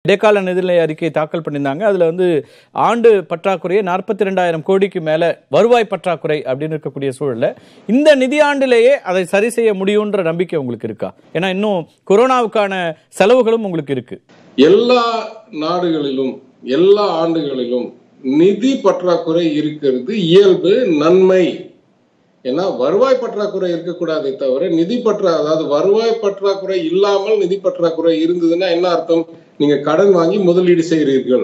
இடைக்கால நிதிநிலை அறிக்கை தாக்கல் பண்ணியிருந்தாங்க அதுல வந்து ஆண்டு பற்றாக்குறையே நாற்பத்தி ரெண்டாயிரம் கோடிக்கு மேல வருவாய் பற்றாக்குறை அப்படின்னு இருக்கக்கூடிய சூழல்ல இந்த நிதியாண்டிலேயே அதை சரி செய்ய முடியுன்ற நம்பிக்கை உங்களுக்கு இருக்கா ஏன்னா இன்னும் கொரோனாவுக்கான செலவுகளும் உங்களுக்கு இருக்கு எல்லா நாடுகளிலும் எல்லா ஆண்டுகளிலும் நிதி பற்றாக்குறை இருக்கிறது இயல்பு நன்மை ஏன்னா வருவாய் பற்றாக்குறை இருக்கக்கூடாதே தவிர நிதி பற்றா அதாவது வருவாய் பற்றாக்குறை இல்லாமல் நிதி பற்றாக்குறை இருந்ததுன்னா என்ன அர்த்தம் நீங்க கடன் வாங்கி முதலீடு செய்கிறீர்கள்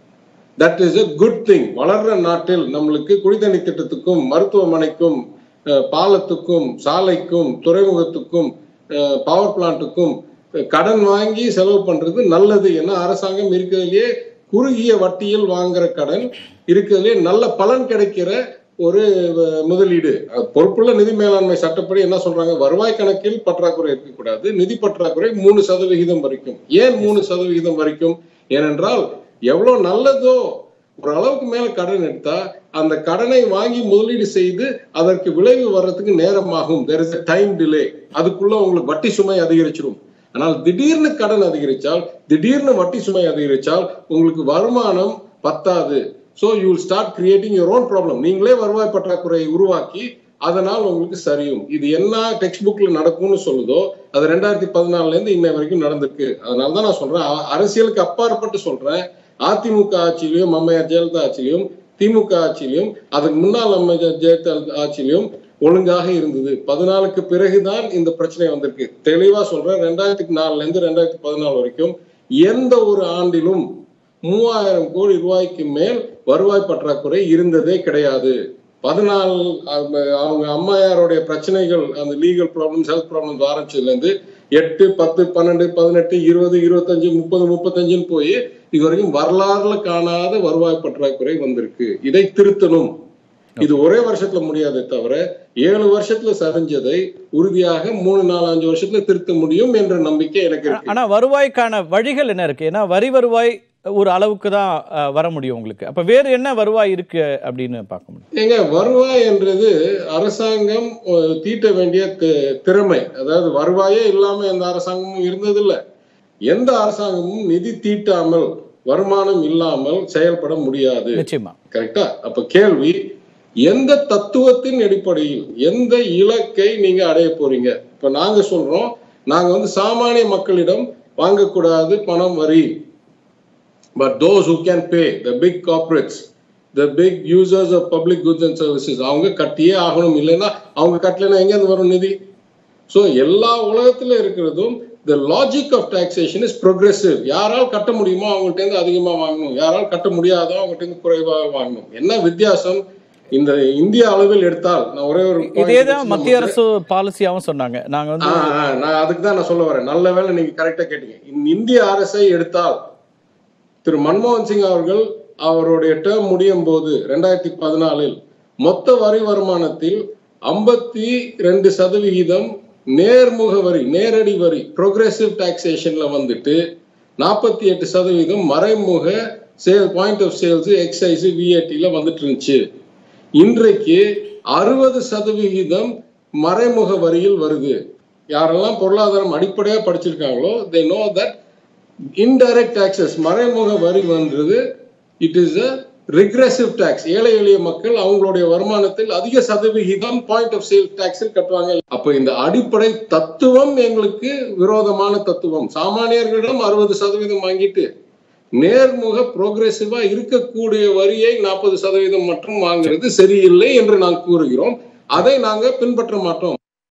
that is a good thing வளர்ற நாட்டில் நம்மளுக்கு குடிதண்ணி திட்டத்துக்கும் மருத்துவமனைக்கும் அஹ், பாலத்துக்கும் சாலைக்கும் துறைமுகத்துக்கும் பவர் பிளான்ட்டுக்கும் கடன் வாங்கி செலவு பண்றது நல்லது ஏன்னா அரசாங்கம் இருக்கிறதுலயே குறுகிய வட்டியில் வாங்குற கடன் இருக்கிறதுலே நல்ல பலன் கிடைக்கிற ஒரு அஹ், முதலீடு அஹ், பொறுப்புள்ள நிதி மேலாண்மை சட்டப்படி என்ன சொல்றாங்க வருவாய் கணக்கில் பற்றாக்குறை இருக்கக்கூடாது நிதி பற்றாக்குறை மூணு சதவிகிதம் வரைக்கும் ஏன் மூணு சதவிகிதம் வரைக்கும் ஏனென்றால் எவ்வளவு நல்லதோ ஒரு அளவுக்கு மேல கடன் எடுத்தா அந்த கடனை வாங்கி முதலீடு செய்து அதற்கு விளைவு வர்றதுக்கு நேரமாகும் there is a time delay அதுக்குள்ள உங்களுக்கு வட்டி சுமை அதிகரிச்சிடும் ஆனால் திடீர்னு கடன் அதிகரிச்சால் திடீர்னு வட்டி சுமை அதிகரிச்சால் உங்களுக்கு வருமானம் பத்தாது so you will start creating your own problem நீங்களே வருவாய் பற்றாக்குறையை உருவாக்கி அதனால் உங்களுக்கு சரியும் இது என்ன டெக்ஸ்ட் புக்ல நடக்கும்னு சொல்லுதோ அது ரெண்டாயிரத்தி பதினாலுல இருந்து இன்னை வரைக்கும் நடந்திருக்கு அதனால தான் நான் சொல்றேன் அ- அரசியலுக்கு அப்பாற்பட்டு சொல்றேன் அதிமுக ஆட்சியிலையும் அம்மையார் ஜெயலலிதா ஆட்சியிலையும் திமுக ஆட்சியிலையும் அதுக்கு முன்னாள் அம்மையார் ஜெயலலிதா ஆட்சியிலையும் ஒழுங்காக இருந்தது பதினாலுக்கு பிறகுதான் இந்த பிரச்சனை வந்திருக்கு தெளிவா சொல்றேன் ரெண்டாயிரத்தி நாலுல இருந்து ரெண்டாயிரத்தி பதினாலு வரைக்கும் எந்த ஒரு ஆண்டிலும் மூவாயிரம் கோடி ரூபாய்க்கு மேல் வருவாய் பற்றாக்குறை இருந்ததே கிடையாது பதினாலு அவங்க- அவங்க அம்மையாருடைய பிரச்சனைகள் அந்த லீகல் ப்ராப்ளம்ஸ் ஹெல்த் ப்ராப்ளம்ஸ் ஆரம்பிச்சதுல இருந்து எட்டு பத்து பன்னெண்டு பதினெட்டு இருபது இருபத்தஞ்சு முப்பது முப்பத்தஞ்சுன்னு போய் இது வரைக்கும் வரலாறுல காணாத வருவாய் பற்றாக்குறை வந்திருக்கு இதை திருத்தணும் இது ஒரே வருஷத்துல முடியாதே தவிர ஏழு வருஷத்துல சரிஞ்சதை உறுதியாக மூணு நாலு அஞ்சு வருஷத்துல திருத்த முடியும் என்ற நம்பிக்கை எனக்கு இருக்கு ஆனா வருவாய்க்கான வழிகள் என்ன இருக்கு ஏன்னா வரி வருவாய் ஒரு அளவுக்கு தான் அஹ், வர முடியும் உங்களுக்கு அப்ப வேறு என்ன வருவாய் இருக்கு அப்படின்னு பார்க்க முடியும் ஏங்க வருவாய் என்றது அரசாங்கம் அஹ், தீட்ட வேண்டிய தி- திறமை அதாவது வருவாயே இல்லாம எந்த அரசாங்கமும் இருந்ததில்ல எந்த அரசாங்கமும் நிதி தீட்டாமல் வருமானம் இல்லாமல் செயல்பட முடியாது நிச்சயமா கரெக்டா அப்ப கேள்வி எந்த தத்துவத்தின் அடிப்படையில் எந்த இலக்கை நீங்க அடைய போறீங்க இப்ப நாங்க சொல்றோம் நாங்க வந்து சாமானிய மக்களிடம் வாங்கக்கூடாது பணம் வரி but those who can pay the big corporates the big users of public goods and services அவங்க கட்டியே ஆகணும் இல்லைன்னா அவங்க கட்டலைன்னா எங்க இருந்து வரும் நிதி ஸோ எல்லா உலகத்துல இருக்கிறதும் the logic of taxation is progressive யாரால் கட்ட முடியுமோ அவங்கள்ட்ட இருந்து அதிகமா வாங்கணும் யாரால் கட்ட முடியாதோ அவங்கள்ட்ட இருந்து குறைவாக வாங்கணும் என்ன வித்தியாசம் இந்த இந்திய அளவில் எடுத்தால் நான் ஒரே ஒரு point இதே தான் வச்சு மத்திய நம்ம- அரசு பாலிசியாவும் சொன்னாங்க நாங்க வந்து ஆ, ஆ, நான் அதுக்கு தான் நான் சொல்ல வரேன் நல்ல வேளை நீங்க கரெக்டா கேட்டீங்க இந்த இந்திய அரசை எடுத்தால் திரு மன்மோகன் சிங் அவர்கள் அவருடைய டேர்ம் முடியும் போது ரெண்டாயிரத்தி பதினாலில் மொத்த வரி வருமானத்தில் ஐம்பத்தி ரெண்டு சதவிகிதம் நேர்முக வரி நேரடி வரி ப்ரோக்ரெசிவ் டாக்ஸேஷன்ல வந்துட்டு நாற்பத்தி எட்டு சதவீதம் மறைமுக sale point of sales excise விஏடில வந்துட்டு இருந்துச்சு இன்றைக்கு அறுபது சதவிகிதம் மறைமுக வரியில் வருது யாரெல்லாம் பொருளாதாரம் அடிப்படையா படிச்சிருக்காங்களோ they know that indirect taxes மறைமுக வரி வந்தது it is a regressive tax ஏழை எளிய மக்கள் அவங்களுடைய வருமானத்தில் அதிக சதவிகிதம் பாயிண்ட் ஆஃப் சேல் டாக்ஸில் கட்டுவாங்க அப்ப இந்த அடிப்படை தத்துவம் எங்களுக்கு விரோதமான தத்துவம் சாமானியர்களிடம் அறுபது சதவீதம் வாங்கிட்டு நேர்முக புரோகிரசிவா இருக்கக்கூடிய வரியை நாற்பது சதவீதம் மட்டும் வாங்குறது சரியில்லை என்று நாம் கூறுகிறோம் அதை நாங்க பின்பற்ற மாட்டோம்